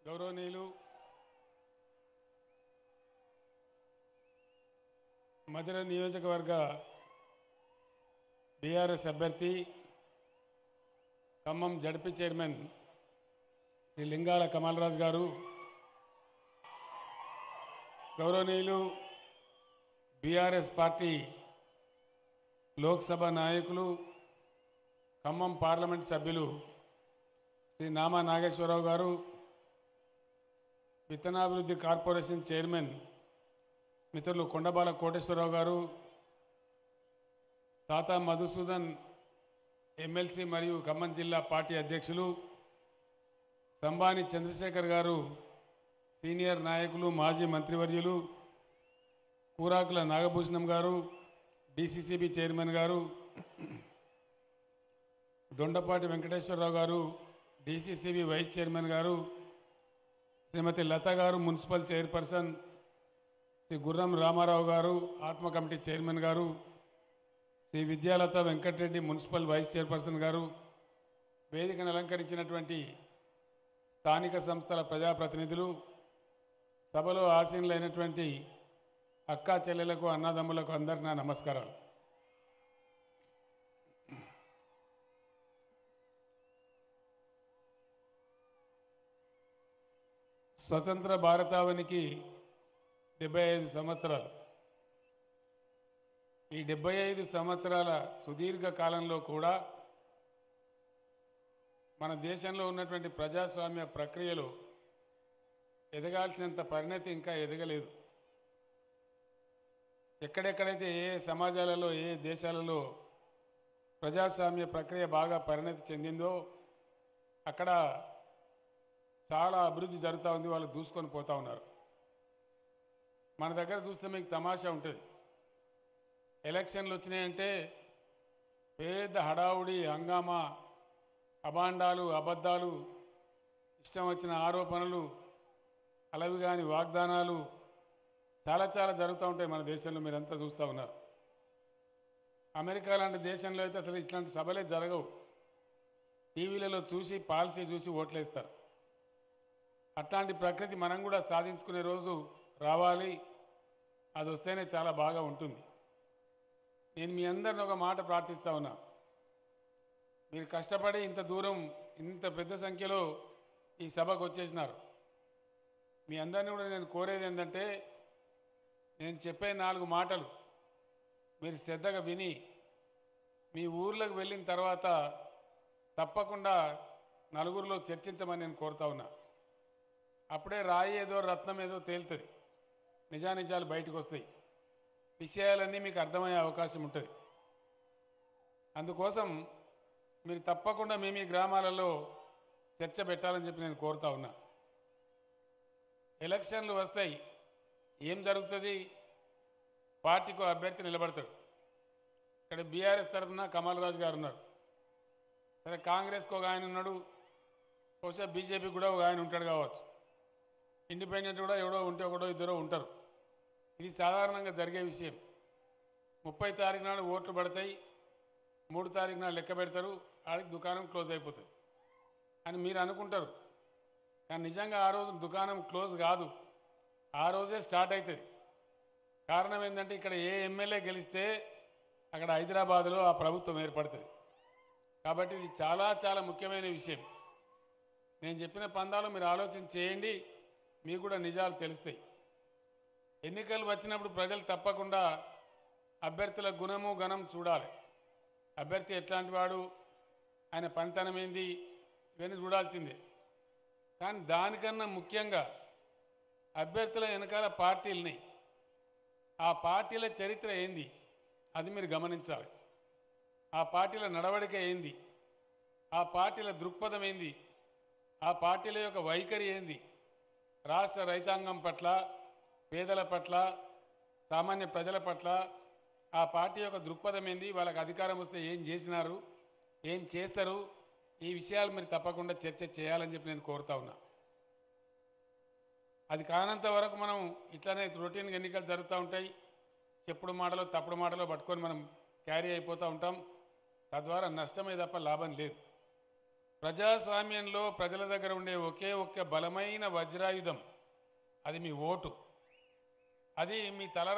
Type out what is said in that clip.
గౌరవనీయులు మధుర నియోజకవర్గ బీఆర్ఎస్ అభ్యర్థి ఖమ్మం జడ్పీ చైర్మన్ శ్రీ లింగాల కమలరాజు గారు గౌరవనీయులు బీఆర్ఎస్ పార్టీ లోక్సభ నాయకులు ఖమ్మం పార్లమెంట్ సభ్యులు శ్రీ నామా నాగేశ్వరరావు గారు విత్తనాభివృద్ధి కార్పొరేషన్ చైర్మన్ మిత్రులు కొండబాల కోటేశ్వరరావు గారు తాతా మధుసూదన్ ఎమ్మెల్సీ మరియు ఖమ్మం జిల్లా పార్టీ అధ్యక్షులు సంబాని చంద్రశేఖర్ గారు సీనియర్ నాయకులు మాజీ మంత్రివర్యులు కూరాకుల నాగభూషణం గారు డిసిసిబి చైర్మన్ గారు దొండపాటి వెంకటేశ్వరరావు గారు డిసిసిబి వైస్ చైర్మన్ గారు శ్రీమతి లత గారు మున్సిపల్ చైర్పర్సన్ శ్రీ గుర్రం రామారావు గారు ఆత్మ committee chairman garu Shri Vidyalatha Venkatareddy municipal vice chairperson garu వేదికను అలంకరించినటువంటి స్థానిక సంస్థల ప్రజాప్రతినిధులు సభలో ఆసీనులైనటువంటి అక్కా చెల్లెలకు అన్నదమ్ములకు అందరికీ నా నమస్కారాలు స్వతంత్ర భారతావనికి డెబ్బై ఐదు సంవత్సరాలు ఈ డెబ్బై ఐదు సంవత్సరాల సుదీర్ఘ కాలంలో కూడా మన దేశంలో ఉన్నటువంటి ప్రజాస్వామ్య ప్రక్రియలో ఎదగాల్సినంత పరిణతి ఇంకా ఎదగలేదు ఎక్కడెక్కడైతే ఏ సమాజాలలో ఏ దేశాలలో ప్రజాస్వామ్య ప్రక్రియ బాగా పరిణతి చెందిందో అక్కడ చాలా అభివృద్ధి జరుగుతూ ఉంది వాళ్ళు దూసుకొని పోతూ ఉన్నారు మన దగ్గర చూస్తే మీకు తమాషా ఉంటుంది ఎలక్షన్లు వచ్చినాయంటే పెద్ద హడావుడి హంగామా అబాండాలు అబద్ధాలు ఇష్టం వచ్చిన ఆరోపణలు అలవి కాని వాగ్దానాలు చాలా చాలా జరుగుతూ ఉంటాయి మన దేశంలో మీరంతా చూస్తూ ఉన్నారు అమెరికా లాంటి దేశంలో అయితే అసలు ఇట్లాంటి సభలే జరగవు టీవీలలో చూసి పాలసీ చూసి ఓట్లేస్తారు అట్లాంటి ప్రకృతి మనం కూడా సాధించుకునే రోజు రావాలి అది వస్తేనే చాలా బాగా ఉంటుంది నేను మీ అందరిని ఒక మాట ప్రార్థిస్తా ఉన్నా మీరు కష్టపడి ఇంత దూరం ఇంత పెద్ద సంఖ్యలో ఈ సభకు వచ్చేసినారు మీ అందరిని కూడా నేను కోరేది ఏంటంటే నేను చెప్పే నాలుగు మాటలు మీరు శ్రద్ధగా విని మీ ఊర్లకు వెళ్ళిన తర్వాత తప్పకుండా నలుగురిలో చర్చించమని నేను కోరుతా ఉన్నా అప్పుడే రాయి ఏదో రత్నం ఏదో తేలుతుంది నిజానిజాలు బయటకు వస్తాయి విషయాలన్నీ మీకు అర్థమయ్యే అవకాశం ఉంటుంది అందుకోసం మీరు తప్పకుండా మీ మీ గ్రామాలలో చర్చ పెట్టాలని చెప్పి నేను కోరుతా ఉన్నా ఎలక్షన్లు వస్తాయి ఏం జరుగుతుంది పార్టీకి ఓ అభ్యర్థి నిలబడతాడు ఇక్కడ బీఆర్ఎస్ తరఫున కమల్ రాజు గారు ఉన్నారు సరే కాంగ్రెస్కి ఒక ఆయన ఉన్నాడు బహుశా బీజేపీ కూడా ఒక ఆయన ఉంటాడు కావచ్చు ఇండిపెండెంట్ కూడా ఎవడో ఉంటే ఒకడో ఇద్దరో ఉంటారు ఇది సాధారణంగా జరిగే విషయం ముప్పై తారీఖు నాడు ఓట్లు పడతాయి మూడు తారీఖు నాడు లెక్క పెడతారు ఆడికి దుకాణం క్లోజ్ అయిపోతుంది అని మీరు అనుకుంటారు కానీ నిజంగా ఆ రోజు దుకాణం క్లోజ్ కాదు ఆ రోజే స్టార్ట్ అవుతుంది కారణం ఏంటంటే ఇక్కడ ఏ ఎమ్మెల్యే గెలిస్తే అక్కడ హైదరాబాద్లో ఆ ప్రభుత్వం ఏర్పడుతుంది కాబట్టి ఇది చాలా చాలా ముఖ్యమైన విషయం నేను చెప్పిన పందాలు మీరు ఆలోచన చేయండి మీకు కూడా నిజాలు తెలుస్తాయి ఎన్నికలు వచ్చినప్పుడు ప్రజలు తప్పకుండా అభ్యర్థుల గుణము గణం చూడాలి అభ్యర్థి ఎట్లాంటి వాడు ఆయన పనితనం ఏంది ఇవన్నీ చూడాల్సిందే కానీ దానికన్నా ముఖ్యంగా అభ్యర్థుల వెనకాల పార్టీలని ఆ పార్టీల చరిత్ర ఏంది అది మీరు గమనించాలి ఆ పార్టీల నడవడిక ఏంది ఆ పార్టీల దృక్పథం ఏంది ఆ పార్టీల యొక్క వైఖరి ఏంది రాష్ట్ర రైతాంగం పట్ల పేదల పట్ల సామాన్య ప్రజల పట్ల ఆ పార్టీ యొక్క దృక్పథం ఏంది వాళ్ళకి అధికారం వస్తే ఏం చేసినారు ఏం చేస్తారు ఈ విషయాలు మీరు తప్పకుండా చర్చ చేయాలని చెప్పి నేను కోరుతా ఉన్నా అది కానంత వరకు మనం ఇట్లానే రొటీన్ ఎన్నికలు జరుగుతూ ఉంటాయి చెప్పుడు మాటలు తప్పుడు మాటలు పట్టుకొని మనం క్యారీ అయిపోతూ ఉంటాం తద్వారా నష్టమే తప్ప లాభం లేదు ప్రజాస్వామ్యంలో ప్రజల దగ్గర ఉండే ఒకే ఒక్క బలమైన వజ్రాయుధం అది మీ ఓటు అది మీ తల